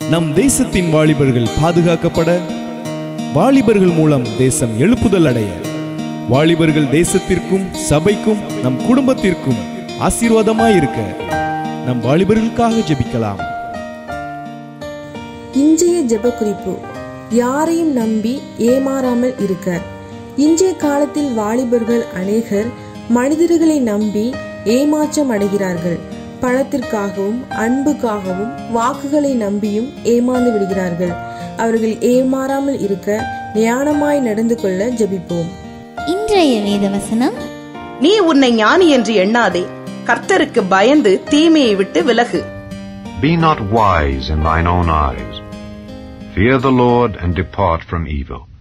நம் தேசத்தின் வாலிபர்கள் பாதுகாக்கப்பட வாலிபர்கள் மூலம் தேசம் எழுப்புதல் அடைய வாலிபர்கள் தேசத்திற்கும் சபைக்கும் நம் குடும்பத்திற்கும் ஆசீர்வாதமாயிருக்க நம் வாலிபர்களுக்காக ஜெபிக்கலாம் இன்றைய ஜெப குறிப்பு யாரையும் நம்பி ஏமாறாமல் இருக்க இன்றைய காலத்தில் வாலிபர்கள் அநேகர் மனிதர்களை நம்பி ஏமாற்றம் அடைகிறார்கள் பணத்திற்காகவும் அன்புக்காகவும் வாக்குகளை நம்பியும் ஏமாந்து விடுகிறார்கள் அவர்கள் ஏமாறாமல் இருக்க ஞானமாய் நடந்து கொள்ள ஜெபிப்போம் இன்றைய வேத வசனம் நீ உன்னை ஞானி என்று எண்ணாதே கர்த்தருக்கு பயந்து தீமையை விட்டு விலகு Be not wise in thine own eyes. Fear the Lord and depart from evil.